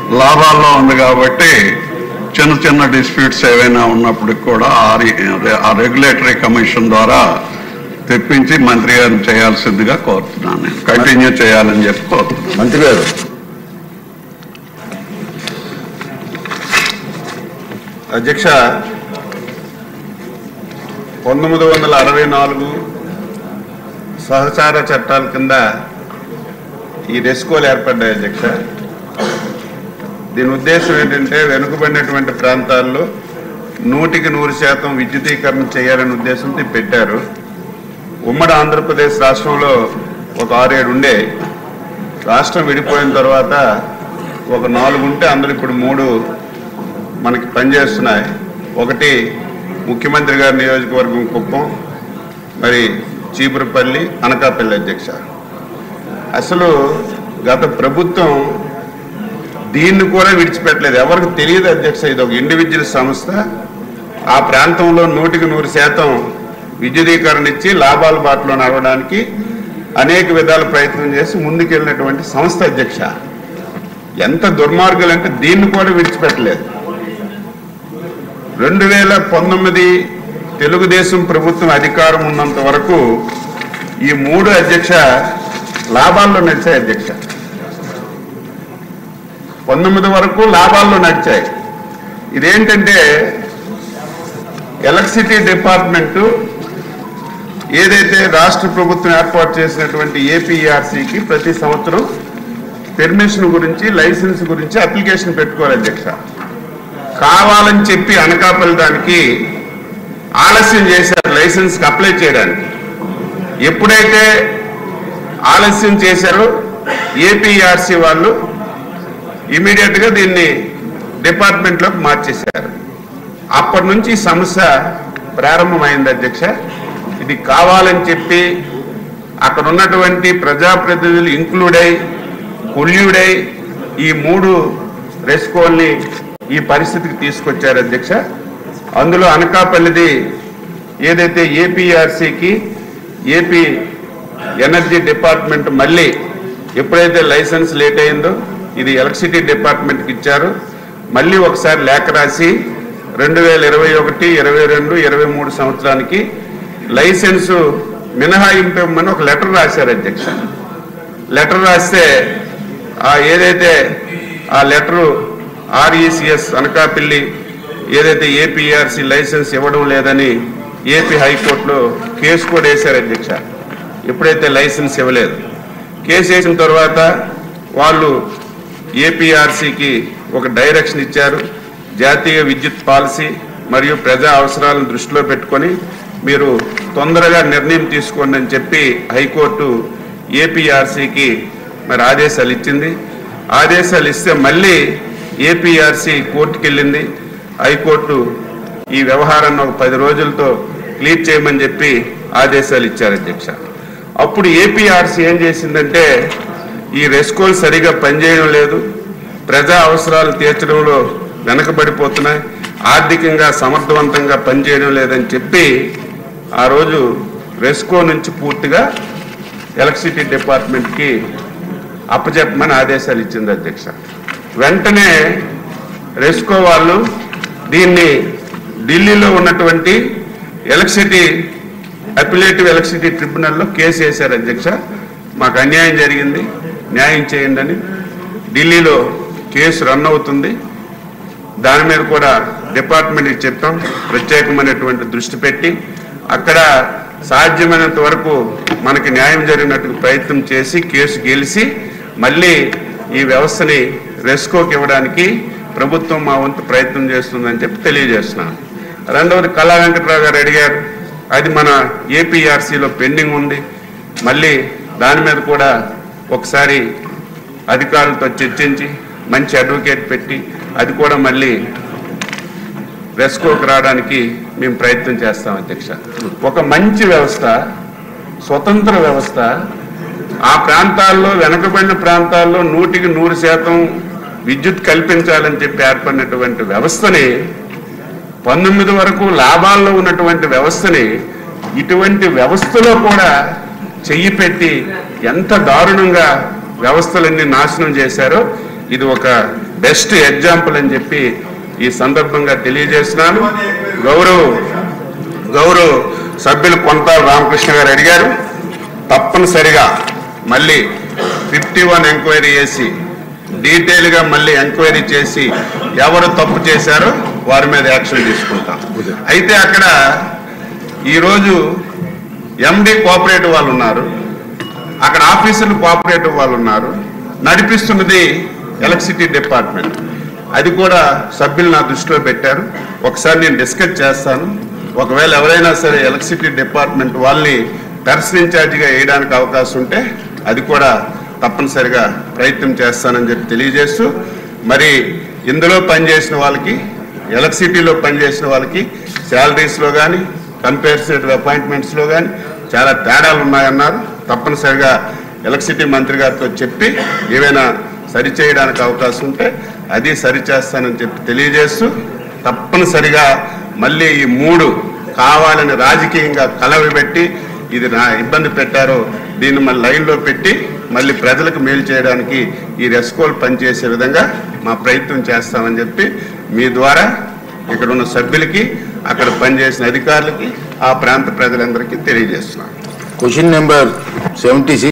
లాభాల్లో ఉంది కాబట్టి చిన్న చిన్న డిస్ప్యూట్స్ ఏవైనా ఉన్నప్పటికి కూడా ఆ రి- అదే ఆ రెగ్యులేటరీ కమిషన్ ద్వారా తెప్పించి మంత్రి గారిని చేయాల్సిందిగా కోరుతున్నాను నేను కంటిన్యూ చేయాలని చెప్పి కోరుతున్నాను మంత్రి గారు అధ్యక్ష పంతొమ్మిది వందల అరవై నాలుగు సహచార చట్టాల కింద ఈ రెస్కోలు ఏర్పడ్డాయి అధ్యక్ష దీని ఉద్దేశం ఏంటంటే వెనుకబడినటువంటి ప్రాంతాల్లో నూటికి నూరు శాతం విద్యుదీకరణ చేయాలనే ఉద్దేశంతో ఇవి పెట్టారు ఉమ్మడి ఆంధ్రప్రదేశ్ రాష్ట్రంలో ఒక ఆరేడు ఉండే రాష్ట్రం విడిపోయిన తర్వాత ఒక నాలుగు ఉంటే అందులో ఇప్పుడు మూడు మనకి పనిచేస్తున్నాయి ఒకటి ముఖ్యమంత్రి గారి నియోజకవర్గం కుప్పం మరి చీపురుపల్లి అనకాపల్లి అధ్యక్ష అసలు గత ప్రభుత్వం దీన్ని కూడా విడిచిపెట్టలేదు ఎవరికి తెలియదు అధ్యక్ష ఇది ఒక ఇండివిజువల్ సంస్థ ఆ ప్రాంతంలో నూటికి నూరు శాతం విద్యుదీకరణ ఇచ్చి లాభాల బాటలో నడవడానికి అనేక విధాల ప్రయత్నం చేసి ముందుకెళ్ళినటువంటి సంస్థ అధ్యక్ష ఎంత దుర్మార్గులు అంటే దీన్ని కూడా విడిచిపెట్టలేదు రెండు వేల పంతొమ్మిది తెలుగుదేశం ప్రభుత్వం అధికారం ఉన్నంత వరకు ఈ మూడు అధ్యక్ష లాభాల్లో నడిచాయి అధ్యక్ష పంతొమ్మిది వరకు లాభాల్లో నడిచాయి ఇదేంటంటే ఎలక్ట్రిసిటీ డిపార్ట్మెంటు ఏదైతే రాష్ట్ర ప్రభుత్వం ఏర్పాటు చేసినటువంటి ఏపీఆర్సీకి ప్రతి సంవత్సరం పెర్మిషన్ గురించి లైసెన్స్ గురించి అప్లికేషన్ పెట్టుకోవాలి అధ్యక్ష కావాలని చెప్పి అనకాపల్లి దానికి ఆలస్యం చేశారు లైసెన్స్కి అప్లై చేయడానికి ఎప్పుడైతే ఆలస్యం చేశారో ఏపీఆర్సీ వాళ్ళు ఇమీడియట్గా దీన్ని డిపార్ట్మెంట్లోకి మార్చేశారు అప్పటి నుంచి ఈ సమస్య ప్రారంభమైంది అధ్యక్ష ఇది కావాలని చెప్పి అక్కడ ఉన్నటువంటి ప్రజాప్రతినిధులు ఇంక్లూడ్ అయి కొల్యూడై ఈ మూడు రెస్కోల్ని ఈ పరిస్థితికి తీసుకొచ్చారు అధ్యక్ష అందులో అనకాపల్లిది ఏదైతే ఏపీఆర్సీకి ఏపీ ఎనర్జీ డిపార్ట్మెంట్ మళ్ళీ ఎప్పుడైతే లైసెన్స్ లేట్ అయిందో ఇది ఎలక్ట్రిసిటీ డిపార్ట్మెంట్కి ఇచ్చారు మళ్ళీ ఒకసారి లేఖ రాసి రెండు వేల ఇరవై ఒకటి ఇరవై రెండు ఇరవై మూడు సంవత్సరానికి లైసెన్సు మినహాయింపు ఇవ్వమని ఒక లెటర్ రాశారు అధ్యక్ష లెటర్ రాస్తే ఆ ఏదైతే ఆ లెటరు ఆర్ఈసిఎస్ అనకాపల్లి ఏదైతే ఏపీఆర్సీ లైసెన్స్ ఇవ్వడం లేదని ఏపీ హైకోర్టులో కేసు కూడా వేశారు అధ్యక్ష ఎప్పుడైతే లైసెన్స్ ఇవ్వలేదు కేసు వేసిన తర్వాత వాళ్ళు ఏపీఆర్సీకి ఒక డైరెక్షన్ ఇచ్చారు జాతీయ విద్యుత్ పాలసీ మరియు ప్రజా అవసరాలను దృష్టిలో పెట్టుకొని మీరు తొందరగా నిర్ణయం తీసుకోండి అని చెప్పి హైకోర్టు ఏపీఆర్సీకి మరి ఆదేశాలు ఇచ్చింది ఆదేశాలు ఇస్తే మళ్ళీ ఏపీఆర్సీ కోర్టుకి వెళ్ళింది హైకోర్టు ఈ వ్యవహారాన్ని ఒక పది రోజులతో క్లియర్ చేయమని చెప్పి ఆదేశాలు ఇచ్చారు అధ్యక్ష అప్పుడు ఏపీఆర్సీ ఏం చేసిందంటే ఈ రెస్కోల్ సరిగా పనిచేయడం లేదు ప్రజా అవసరాలు తీర్చడంలో వెనకబడిపోతున్నాయి ఆర్థికంగా సమర్థవంతంగా పనిచేయడం లేదని చెప్పి ఆ రోజు రెస్కో నుంచి పూర్తిగా ఎలక్ట్రిసిటీ డిపార్ట్మెంట్కి అప్పచెప్పమని ఆదేశాలు ఇచ్చింది అధ్యక్ష వెంటనే రెస్కో వాళ్ళు దీన్ని ఢిల్లీలో ఉన్నటువంటి ఎలక్ట్రిసిటీ అపిలేటివ్ ఎలక్ట్రిసిటీ ట్రిబ్యునల్లో కేసు వేశారు అధ్యక్ష మాకు అన్యాయం జరిగింది న్యాయం చేయండి అని ఢిల్లీలో కేసు రన్ అవుతుంది దాని మీద కూడా డిపార్ట్మెంట్కి చెప్పాం ప్రత్యేకమైనటువంటి దృష్టి పెట్టి అక్కడ సాధ్యమైనంత వరకు మనకి న్యాయం జరిగినట్టు ప్రయత్నం చేసి కేసు గెలిచి మళ్ళీ ఈ వ్యవస్థని రెస్కోకి ఇవ్వడానికి ప్రభుత్వం మా వంతు ప్రయత్నం చేస్తుందని చెప్పి తెలియజేస్తున్నాను రెండవది కళా వెంకట్రావు గారు అడిగారు అది మన ఏపీఆర్సీలో పెండింగ్ ఉంది మళ్ళీ దాని మీద కూడా ఒకసారి అధికారులతో చర్చించి మంచి అడ్వకేట్ పెట్టి అది కూడా మళ్ళీ రెస్కోకి రావడానికి మేము ప్రయత్నం చేస్తాం అధ్యక్ష ఒక మంచి వ్యవస్థ స్వతంత్ర వ్యవస్థ ఆ ప్రాంతాల్లో వెనకబడిన ప్రాంతాల్లో నూటికి నూరు శాతం విద్యుత్ కల్పించాలని చెప్పి ఏర్పడినటువంటి వ్యవస్థని పంతొమ్మిది వరకు లాభాల్లో ఉన్నటువంటి వ్యవస్థని ఇటువంటి వ్యవస్థలో కూడా చెయ్యి పెట్టి ఎంత దారుణంగా వ్యవస్థలన్నీ నాశనం చేశారో ఇది ఒక బెస్ట్ ఎగ్జాంపుల్ అని చెప్పి ఈ సందర్భంగా తెలియజేస్తున్నాను గౌరవ్ గౌరవ్ సభ్యులు కొంతాల రామకృష్ణ గారు అడిగారు తప్పనిసరిగా మళ్ళీ ఫిఫ్టీ వన్ ఎంక్వైరీ చేసి డీటెయిల్గా మళ్ళీ ఎంక్వైరీ చేసి ఎవరు తప్పు చేశారో వారి మీద యాక్షన్ తీసుకుంటాం అయితే అక్కడ ఈరోజు ఎండి కోఆపరేటివ్ వాళ్ళు ఉన్నారు అక్కడ ఆఫీసర్లు కోఆపరేటివ్ వాళ్ళు ఉన్నారు నడిపిస్తున్నది ఎలక్ట్రిసిటీ డిపార్ట్మెంట్ అది కూడా సభ్యులు నా దృష్టిలో పెట్టారు ఒకసారి నేను డిస్కస్ చేస్తాను ఒకవేళ ఎవరైనా సరే ఎలక్ట్రిసిటీ డిపార్ట్మెంట్ వాళ్ళని పర్సన్ ఇన్ఛార్జిగా వేయడానికి అవకాశం ఉంటే అది కూడా తప్పనిసరిగా ప్రయత్నం చేస్తానని చెప్పి తెలియజేస్తూ మరి ఇందులో పనిచేసిన వాళ్ళకి ఎలక్ట్రిసిటీలో పనిచేసిన వాళ్ళకి శాలరీస్లో కానీ కంపేరిసేటివ్ అపాయింట్మెంట్స్లో కానీ చాలా తేడాలు ఉన్నాయన్నారు తప్పనిసరిగా ఎలక్ట్రిసిటీ మంత్రి గారితో చెప్పి ఏవైనా సరిచేయడానికి అవకాశం ఉంటే అది సరిచేస్తానని చెప్పి తెలియజేస్తూ తప్పనిసరిగా మళ్ళీ ఈ మూడు కావాలని రాజకీయంగా కలవబెట్టి ఇది నా ఇబ్బంది పెట్టారో దీన్ని మళ్ళీ లైన్లో పెట్టి మళ్ళీ ప్రజలకు మేలు చేయడానికి ఈ రెస్కోల్ పనిచేసే విధంగా మా ప్రయత్నం చేస్తామని చెప్పి మీ ద్వారా ఇక్కడ ఉన్న సభ్యులకి అక్కడ పనిచేసిన అధికారులకి ఆ ప్రాంత ప్రజలందరికీ తెలియజేస్తున్నాను క్వశ్చన్ నెంబర్ సెవెంటీ